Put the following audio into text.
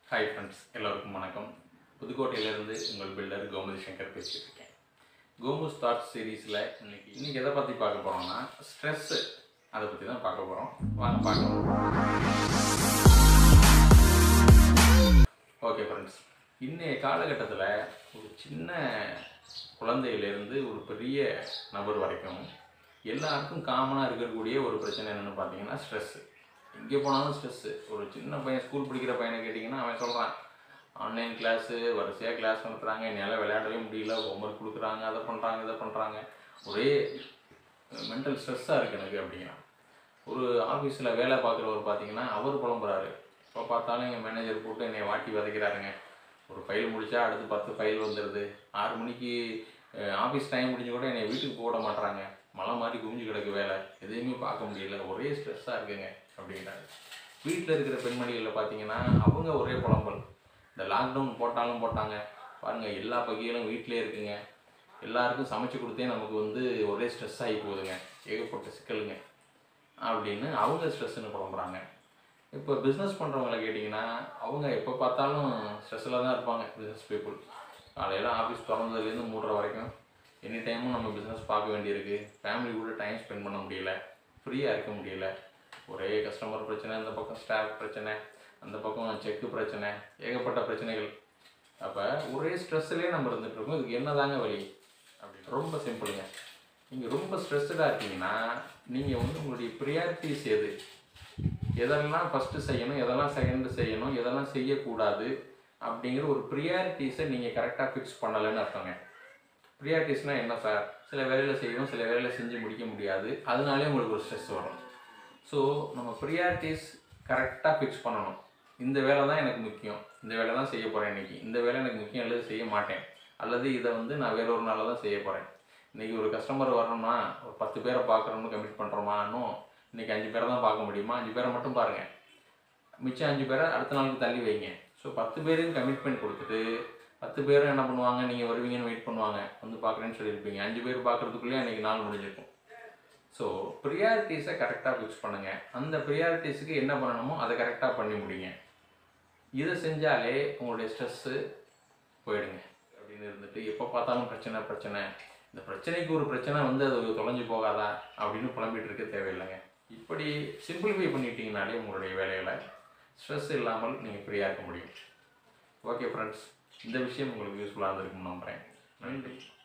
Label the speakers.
Speaker 1: hi friends எல்லோருக்கும் வணக்கம் புதுக்கோட்டையிலேருந்து உங்கள் பில்டர் கோமதி சங்கர் பேசிட்டு இருக்கேன் கோமுஸ் தாட்ஸ் சீரீஸில் இன்னைக்கு இன்னைக்கு எதை பற்றி பார்க்க போகிறோம்னா ஸ்ட்ரெஸ்ஸு அதை பற்றி தான் பார்க்க போகிறோம் வாங்க பார்க்கலாம் ஓகே ஃப்ரெண்ட்ஸ் இன்றைய காலகட்டத்தில் ஒரு சின்ன குழந்தையிலேருந்து ஒரு பெரிய நபர் வரைக்கும் எல்லாருக்கும் காமனாக இருக்கக்கூடிய ஒரு பிரச்சனை என்னென்னு பார்த்தீங்கன்னா ஸ்ட்ரெஸ்ஸு எங்கே போனாலும் ஸ்ட்ரெஸ்ஸு ஒரு சின்ன பையன் ஸ்கூல் படிக்கிற பையனை கேட்டிங்கன்னா அவன் சொல்கிறான் ஆன்லைன் கிளாஸு வரிசையாக கிளாஸ் நடத்துகிறாங்க என்னால் விளையாடவே முடியல ஹோம்ஒர்க் கொடுக்குறாங்க அதை பண்ணுறாங்க இதை பண்ணுறாங்க ஒரே மென்டல் ஸ்ட்ரெஸ்ஸாக இருக்குது எனக்கு அப்படிங்கிறான் ஒரு ஆஃபீஸில் வேலை பார்க்குறவர் பார்த்தீங்கன்னா அவர் புலம்புறாரு இப்போ பார்த்தாலும் எங்கள் மேனேஜர் போட்டு என்னை வாட்டி விதைக்கிறாருங்க ஒரு ஃபைல் முடித்தா அடுத்து பத்து ஃபைல் வந்துடுது ஆறு மணிக்கு ஆஃபீஸ் டைம் முடிஞ்சு கூட என்னை வீட்டுக்கு போட மாட்றாங்க மலை மாதிரி குமிஞ்சு கிடக்கு வேலை எதையுமே பார்க்க முடியல ஒரே ஸ்ட்ரெஸ்ஸாக இருக்குங்க அப்படிங்கிறாரு வீட்டில் இருக்கிற பெண்மணிகளில் பார்த்தீங்கன்னா அவங்க ஒரே புலம்பல் இந்த லாக்டவுன் போட்டாலும் போட்டாங்க பாருங்கள் எல்லா பகையிலும் வீட்டிலே இருக்குங்க எல்லாருக்கும் சமைச்சு கொடுத்தே நமக்கு வந்து ஒரே ஸ்ட்ரெஸ் ஆகி போகுதுங்க ஏகப்பட்ட சிக்கலுங்க அப்படின்னு அவங்க ஸ்ட்ரெஸ்ஸுன்னு புலம்புறாங்க இப்போ பிஸ்னஸ் பண்ணுறவங்கள கேட்டிங்கன்னா அவங்க எப்போ பார்த்தாலும் ஸ்ட்ரெஸ்ஸில் தான் இருப்பாங்க பிஸ்னஸ் பீப்புள் காலையில் ஆஃபீஸ் திறந்ததுலேருந்து மூடுற வரைக்கும் எனி டைமும் நம்ம பிஸ்னஸ் பார்க்க வேண்டியிருக்கு ஃபேமிலி கூட டைம் ஸ்பெண்ட் பண்ண முடியல ஃப்ரீயாக இருக்க முடியல ஒரே கஸ்டமர் பிரச்சனை இந்த பக்கம் ஸ்டாஃப் பிரச்சனை அந்த பக்கம் செக்கு பிரச்சனை ஏகப்பட்ட பிரச்சனைகள் அப்போ ஒரே ஸ்ட்ரெஸ்ஸிலே நம்ம இருந்துட்டு இருக்கோம் இதுக்கு என்னதாங்க வழி அப்படின்னு ரொம்ப சிம்பிளுங்க நீங்கள் ரொம்ப ஸ்ட்ரெஸ்ஸடாக இருக்கீங்கன்னா நீங்கள் வந்து உங்களுடைய ப்ரியாரிட்டிஸ் எது எதெல்லாம் ஃபஸ்ட்டு செய்யணும் எதெல்லாம் செகண்டு செய்யணும் எதெல்லாம் செய்யக்கூடாது அப்படிங்கிற ஒரு ப்ரியாரிட்டிஸை நீங்கள் கரெக்டாக ஃபிக்ஸ் பண்ணலைன்னு அர்த்தங்க ப்ரியாரிட்டிஸ்னால் என்ன சார் சில வேலையில் செய்யணும் சில வேலையில் செஞ்சு முடிக்க முடியாது அதனாலே உங்களுக்கு ஒரு ஸ்ட்ரெஸ் வரும் ஸோ நம்ம ப்ரியாரிட்டிஸ் கரெக்டாக ஃபிக்ஸ் பண்ணணும் இந்த வேலை தான் எனக்கு முக்கியம் இந்த வேலை தான் செய்ய போகிறேன் இன்றைக்கி இந்த வேலை எனக்கு முக்கியம் அல்லது செய்ய மாட்டேன் அல்லது இதை வந்து நான் வேற ஒரு நாளில் தான் செய்ய போகிறேன் இன்றைக்கி ஒரு கஸ்டமர் வரணும்னா ஒரு பத்து பேரை பார்க்குறோம்னு கமிட் பண்ணுறோமான்னும் இன்றைக்கி அஞ்சு பேரை தான் பார்க்க முடியுமா அஞ்சு பேரை மட்டும் பாருங்கள் மிச்சம் அஞ்சு பேரை அடுத்த நாளுக்கு தள்ளி வைங்க ஸோ பத்து பேரையும் கமிட்மெண்ட் கொடுத்துட்டு பத்து பேரும் என்ன பண்ணுவாங்க நீங்கள் வருவீங்கன்னு வெயிட் பண்ணுவாங்க வந்து பார்க்குறேன்னு சொல்லியிருப்பீங்க அஞ்சு பேர் பார்க்குறதுக்குள்ளேயே அன்றைக்கி நாள் முடிஞ்சிருக்கும் ஸோ ப்ரியாரிட்டிஸை கரெக்டாக ஃபிக்ஸ் பண்ணுங்கள் அந்த ப்ரியாரிட்டிஸுக்கு என்ன பண்ணணுமோ அதை கரெக்டாக பண்ணி முடிங்க இதை செஞ்சாலே உங்களுடைய ஸ்ட்ரெஸ்ஸு போயிடுங்க அப்படின்னு இருந்துட்டு எப்போ பார்த்தாலும் பிரச்சனை பிரச்சனை இந்த பிரச்சனைக்கு ஒரு பிரச்சனை வந்து அது தொலைஞ்சு போகாதா அப்படின்னு புலம்பிட்டு இருக்க தேவையில்லைங்க இப்படி சிம்பிளிஃபை பண்ணிட்டீங்கனாலே உங்களுடைய வேலைகளை ஸ்ட்ரெஸ் இல்லாமல் நீங்கள் ஃப்ரீயாக இருக்க முடியும் ஓகே ஃப்ரெண்ட்ஸ் இந்த விஷயம் உங்களுக்கு யூஸ்ஃபுல்லாக இருந்திருக்கும்னு நம்புகிறேன் நன்றி